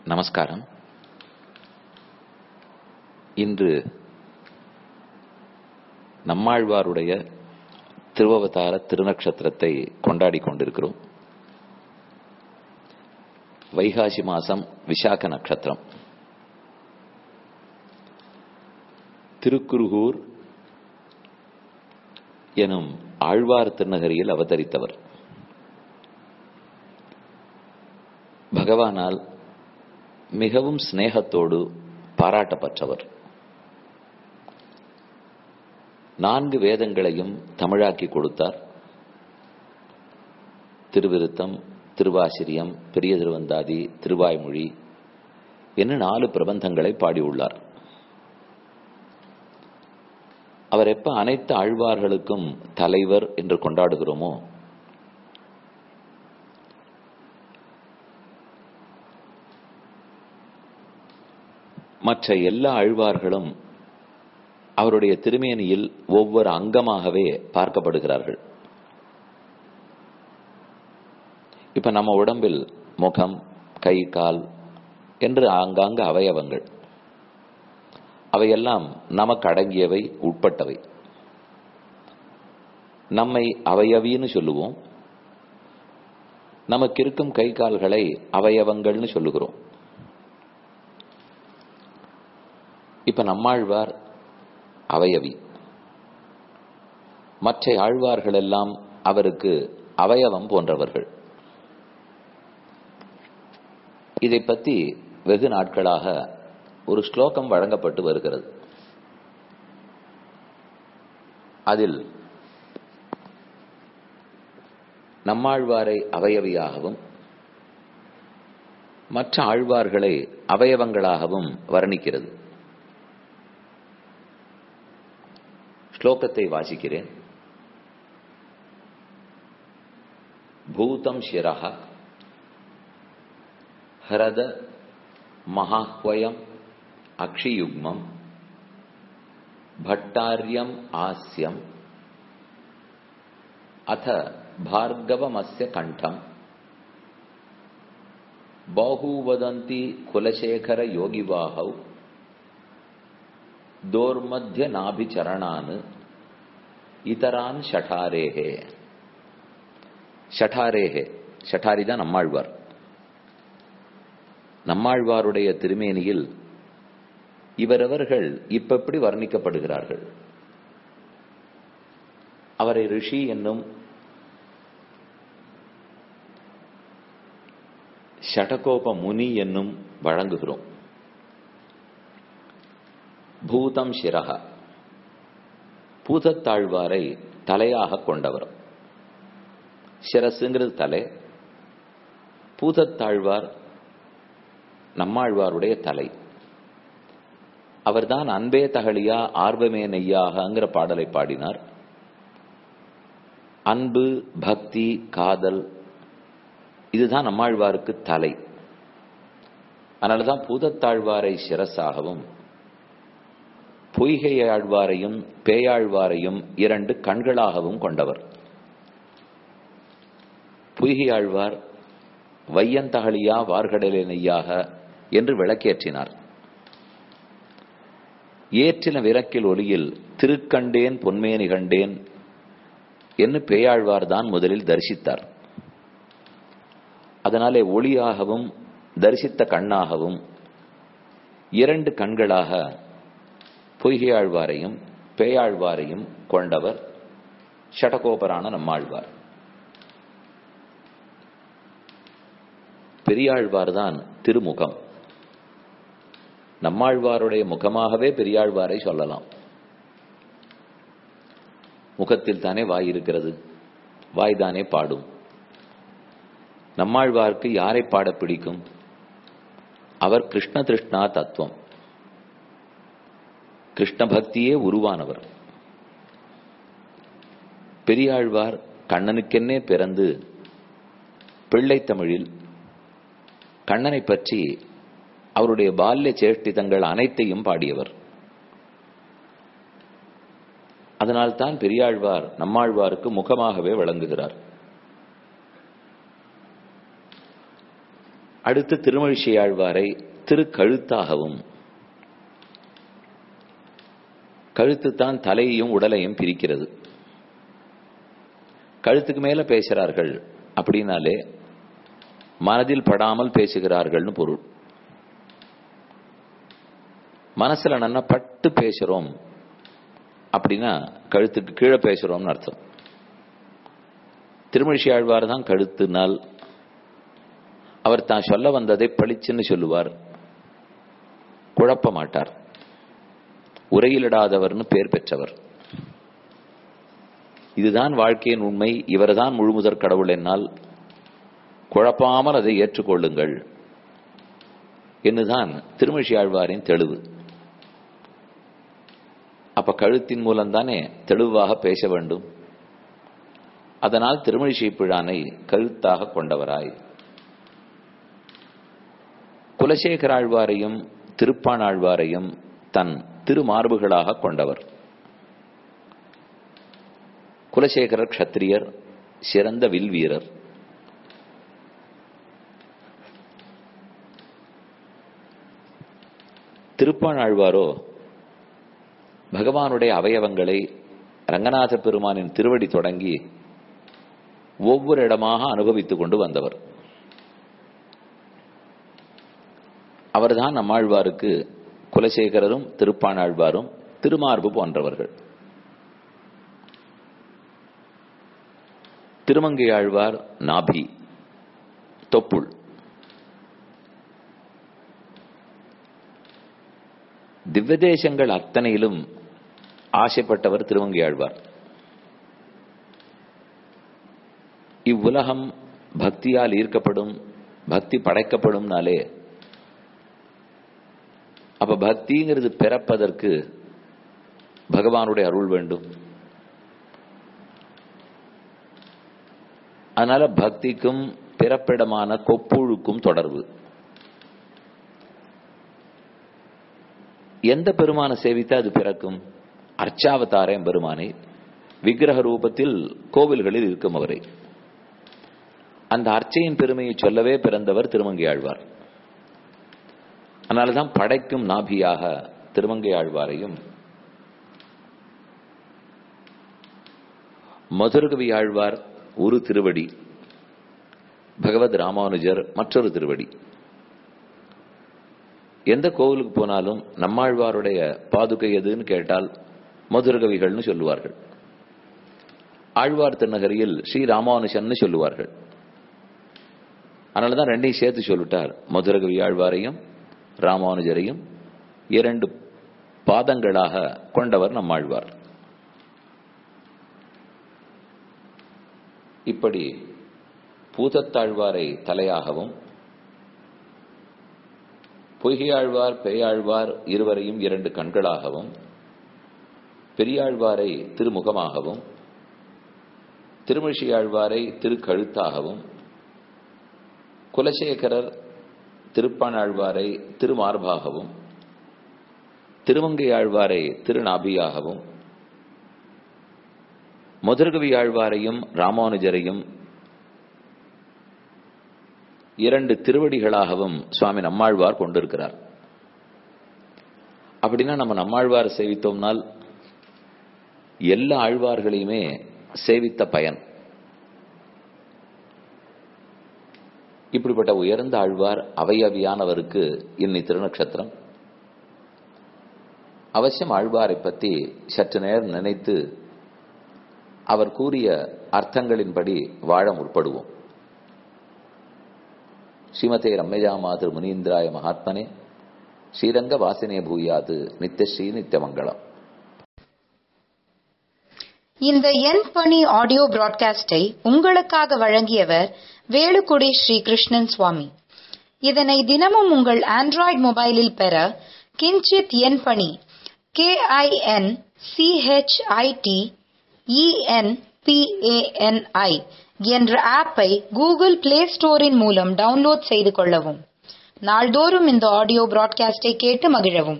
நமஸ்காரம் இன்று நம்மாழ்வாருடைய திருவவதார திருநக்ஷத்திரத்தை கொண்டாடி கொண்டிருக்கிறோம் வைகாசி மாசம் விசாக நட்சத்திரம் திருக்குருகூர் எனும் ஆழ்வார் திருநகரியில் அவதரித்தவர் பகவானால் மிகவும் சிநேகத்தோடு பாராட்டப்பட்டவர் நான்கு வேதங்களையும் தமிழாக்கி கொடுத்தார் திருவிருத்தம் திருவாசிரியம் பெரிய திருவந்தாதி திருவாய்மொழி என்று நாலு பிரபந்தங்களை பாடியுள்ளார் அவர் எப்ப அனைத்து ஆழ்வார்களுக்கும் தலைவர் என்று கொண்டாடுகிறோமோ மற்ற எல்லா ஆழ்வார்களும் அவருடைய திருமேனியில் ஒவ்வொரு அங்கமாகவே பார்க்கப்படுகிறார்கள் இப்ப நம்ம உடம்பில் முகம் கை கால் என்று ஆங்காங்கு அவயவங்கள் அவையெல்லாம் நமக்கு அடங்கியவை உட்பட்டவை நம்மை அவயவின்னு சொல்லுவோம் நமக்கு இருக்கும் கை கால்களை அவயவங்கள்னு சொல்லுகிறோம் இப்ப நம்மாழ்வார் அவயவி மற்ற ஆழ்வார்கள் எல்லாம் அவருக்கு அவயவம் போன்றவர்கள் இதை பற்றி வெகு நாட்களாக ஒரு ஸ்லோகம் வழங்கப்பட்டு வருகிறது அதில் நம்மாழ்வாரை அவயவியாகவும் மற்ற ஆழ்வார்களை அவயவங்களாகவும் வர்ணிக்கிறது ஸ்லோகத்தை வாசிக்கிறேன் பூதம் சிரஹ ஹரத மகாஹ்வயம் அக்ஷியுக்மம் भट्टार्यम् आस्यम् अथ भार्गवमस्य कण्ठम् बाहू वदन्ति कुलशेखरयोगिवाहौ दोर्मध्यनाभिचरणान् इतरान् ஷட்டாரேஹே ஷட்டாரேஹே ஷட்டாரி தான் நம்மாழ்வார் நம்மாழ்வாருடைய திருமேனியில் இவரவர்கள் இப்ப எப்படி வர்ணிக்கப்படுகிறார்கள் அவரை ரிஷி என்னும் ஷடகோப முனி என்னும் வழங்குகிறோம் பூதம் சிரக பூதத்தாழ்வாரை தலையாக கொண்டவர் சிரசுங்கிறது தலை பூதத்தாழ்வார் நம்மாழ்வாருடைய தலை அவர்தான் அன்பே தகழியா ஆர்வமே நெய்யாகங்கிற பாடலை பாடினார் அன்பு பக்தி காதல் இதுதான் நம்மாழ்வாருக்கு தலை அதனாலதான் பூதத்தாழ்வாரை சிரசாகவும் பொய்கை ஆழ்வாரையும் பேயாழ்வாரையும் இரண்டு கண்களாகவும் கொண்டவர் பொய்கை ஆழ்வார் வையந்தகழியா வார்கடலே நெய்யாக என்று விளக்கேற்றினார் ஏற்றின விரக்கில் ஒளியில் திருக்கண்டேன் பொன்மேனி கண்டேன் என்று பேயாழ்வார் தான் முதலில் தரிசித்தார் அதனாலே ஒளியாகவும் தரிசித்த கண்ணாகவும் இரண்டு கண்களாக பொய்கையாழ்வாரையும் பேயாழ்வாரையும் கொண்டவர் ஷடகோபரான நம்மாழ்வார் பெரியாழ்வார் தான் திருமுகம் நம்மாழ்வாருடைய முகமாகவே பெரியாழ்வாரை சொல்லலாம் முகத்தில் தானே வாய் இருக்கிறது வாய் தானே பாடும் நம்மாழ்வார்க்கு யாரை பாட பிடிக்கும் அவர் கிருஷ்ண திருஷ்ணா தத்துவம் கிருஷ்ண பக்தியே உருவானவர் பெரியாழ்வார் கண்ணனுக்கென்னே பிறந்து பிள்ளை தமிழில் கண்ணனை பற்றி அவருடைய பால்ய சேஷ்டிதங்கள் அனைத்தையும் பாடியவர் அதனால்தான் பெரியாழ்வார் நம்மாழ்வாருக்கு முகமாகவே விளங்குகிறார் அடுத்து திருமழிசையாழ்வாரை திருக்கழுத்தாகவும் கழுத்து தான் தலையையும் உடலையும் பிரிக்கிறது கழுத்துக்கு மேல பேசுறார்கள் அப்படின்னாலே மனதில் படாமல் பேசுகிறார்கள்னு பொருள் மனசுல நன்னா பட்டு பேசுறோம் அப்படின்னா கழுத்துக்கு கீழே பேசுறோம்னு அர்த்தம் திருமழிசை ஆழ்வார் தான் கழுத்துனால் அவர் தான் சொல்ல வந்ததை பளிச்சுன்னு சொல்லுவார் குழப்ப மாட்டார் உரையிலிடாதவர்னு பேர் பெற்றவர் இதுதான் வாழ்க்கையின் உண்மை இவர்தான் முழுமுதற் கடவுள் என்னால் குழப்பாமல் அதை ஏற்றுக்கொள்ளுங்கள் என்னுதான் திருமழிசை ஆழ்வாரின் தெளிவு அப்ப கழுத்தின் மூலம்தானே தெளிவாக பேச வேண்டும் அதனால் திருமழிசை பிழானை கழுத்தாக கொண்டவராய் குலசேகர ஆழ்வாரையும் திருப்பாணாழ்வாரையும் தன் திருமார்புகளாக கொண்டவர் குலசேகரர் க்ஷத்திரியர் சிறந்த வில் வீரர் திருப்பாணாழ்வாரோ பகவானுடைய அவயவங்களை ரங்கநாத பெருமானின் திருவடி தொடங்கி ஒவ்வொரு இடமாக அனுபவித்துக் கொண்டு வந்தவர் அவர்தான் நம்மாழ்வாருக்கு குலசேகரரும் திருப்பாணாழ்வாரும் திருமார்பு போன்றவர்கள் திருமங்கையாழ்வார் நாபி தொப்புள் திவ்யதேசங்கள் அத்தனையிலும் ஆசைப்பட்டவர் திருமங்கையாழ்வார் இவ்வுலகம் பக்தியால் ஈர்க்கப்படும் பக்தி படைக்கப்படும்னாலே அப்ப பக்திங்கிறது பிறப்பதற்கு பகவானுடைய அருள் வேண்டும் அதனால பக்திக்கும் பிறப்பிடமான கொப்புழுக்கும் தொடர்பு எந்த பெருமான சேவித்தா அது பிறக்கும் அர்ச்சாவதாரம் பெருமானை விக்கிரக ரூபத்தில் கோவில்களில் இருக்கும் அவரை அந்த அர்ச்சையின் பெருமையை சொல்லவே பிறந்தவர் திருமங்கையாழ்வார் அதனாலதான் படைக்கும் நாபியாக திருமங்கையாழ்வாரையும் மதுரகவி ஆழ்வார் ஒரு திருவடி பகவத் ராமானுஜர் மற்றொரு திருவடி எந்த கோவிலுக்கு போனாலும் நம்மாழ்வாருடைய பாதுகை எதுன்னு கேட்டால் மதுரகவிகள்னு சொல்லுவார்கள் ஆழ்வார் திருநகரியில் ஸ்ரீ ராமானுஜன் சொல்லுவார்கள் அதனாலதான் ரெண்டையும் சேர்த்து சொல்லிட்டார் மதுரகவி ஆழ்வாரையும் ராமானுஜரையும் இரண்டு பாதங்களாக கொண்டவர் நம்மாழ்வார் இப்படி பூதத்தாழ்வாரை தலையாகவும் பொய்கையாழ்வார் பெரியாழ்வார் இருவரையும் இரண்டு கண்களாகவும் பெரியாழ்வாரை திருமுகமாகவும் திருமிழிசையாழ்வாரை திருக்கழுத்தாகவும் குலசேகரர் திருப்பாணாழ்வாரை திருமார்பாகவும் திருமங்கையாழ்வாரை திருநாபியாகவும் மதுரகவி ஆழ்வாரையும் ராமானுஜரையும் இரண்டு திருவடிகளாகவும் சுவாமி நம்மாழ்வார் கொண்டிருக்கிறார் அப்படின்னா நம்ம நம்மாழ்வார் சேவித்தோம்னால் எல்லா ஆழ்வார்களையுமே சேவித்த பயன் இப்படிப்பட்ட உயர்ந்த ஆழ்வார் அவையவியானவருக்கு இன்னி திருநக்ஷத்திரம் அவசியம் ஆழ்வாரை பற்றி சற்று நேரம் நினைத்து அவர் கூறிய அர்த்தங்களின்படி வாழ முற்படுவோம் ஸ்ரீமதே ரம்யஜா மாதர் முனீந்திராய மகாத்மனே ஸ்ரீரங்க வாசினே பூயாது நித்யஸ்ரீ நித்தியமங்கலம் இந்த என் பணி ஆடியோ பிராட்காஸ்டை உங்களுக்காக வழங்கியவர் வேலுக்குடி ஸ்ரீ கிருஷ்ணன் சுவாமி இதனை தினமும் உங்கள் ஆண்ட்ராய்டு மொபைலில் பெற கிஞ்சித் என் பணி கே ஐ என் சிஹெச்ஐடி இஎன்பிஏஎன்ஐ என்ற ஆப்பை கூகுள் பிளே ஸ்டோரின் மூலம் டவுன்லோட் செய்து கொள்ளவும் நாள்தோறும் இந்த ஆடியோ பிராட்காஸ்டை கேட்டு மகிழவும்